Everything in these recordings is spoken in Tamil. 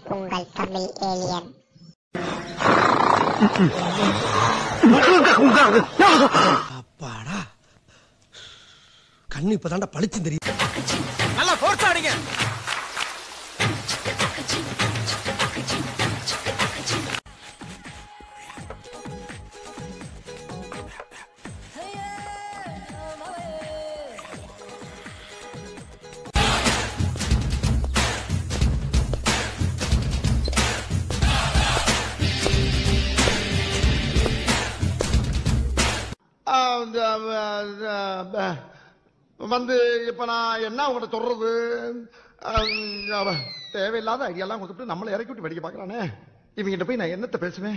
உங்கள் தமிழ் ஏலியன் அப்பாடா கண்ணு இப்பதான்டா பளிச்சு தெரியும் நல்லா ஃபோர்ஸ் ஆடுங்க வந்து இப்ப நான் என்ன உங்கள்கிட்ட சொல்றது அஹ், அவ- தேவையில்லாத ஐடியாலாம் கொடுத்துட்டு நம்மளை இறக்கி விட்டு வெடிக்க பாக்குறானே இவங்கிட்ட போய் நான் என்னத்த பேசுவேன்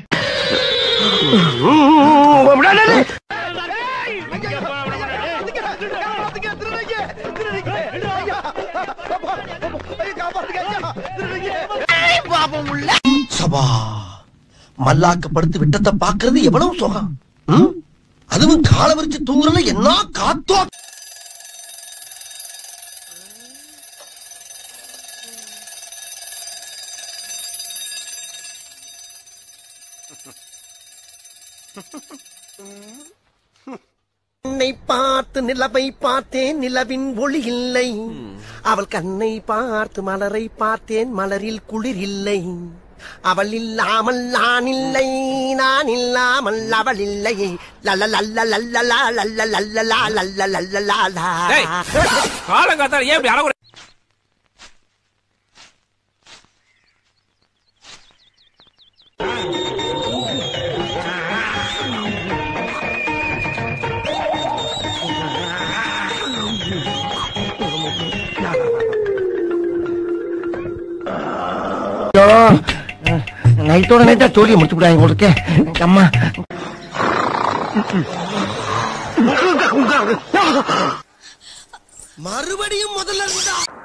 சபா மல்லாக்கப்படுத்து விட்டத்தை பாக்குறது எவ்வளவு சுகம் ம்? அதுவும் காலை விரிச்சு தூங்குறது என்ன காத்தோ கண்ணை பார்த்து நிலவை பார்த்தேன் நிலவின் ஒளி இல்லை அவள் கண்ணை பார்த்து மலரை பார்த்தேன் மலரில் குளிர் இல்லை அவள் இல்லாமல் நான் இல்லை நான் இல்லாமல் அவள் இல்லை லல்ல லல்ல லல்லலா லல்ல லல்லலா லல்ல லல்லலா டேய் காலங்காத்தால ஏன் இப்படி அழகு நைட்டோட நைட்டா ஸ்டோரியை முடிச்சு விடாங்க உங்களுக்கு அம்மா மறுபடியும் முதல்ல இருந்தா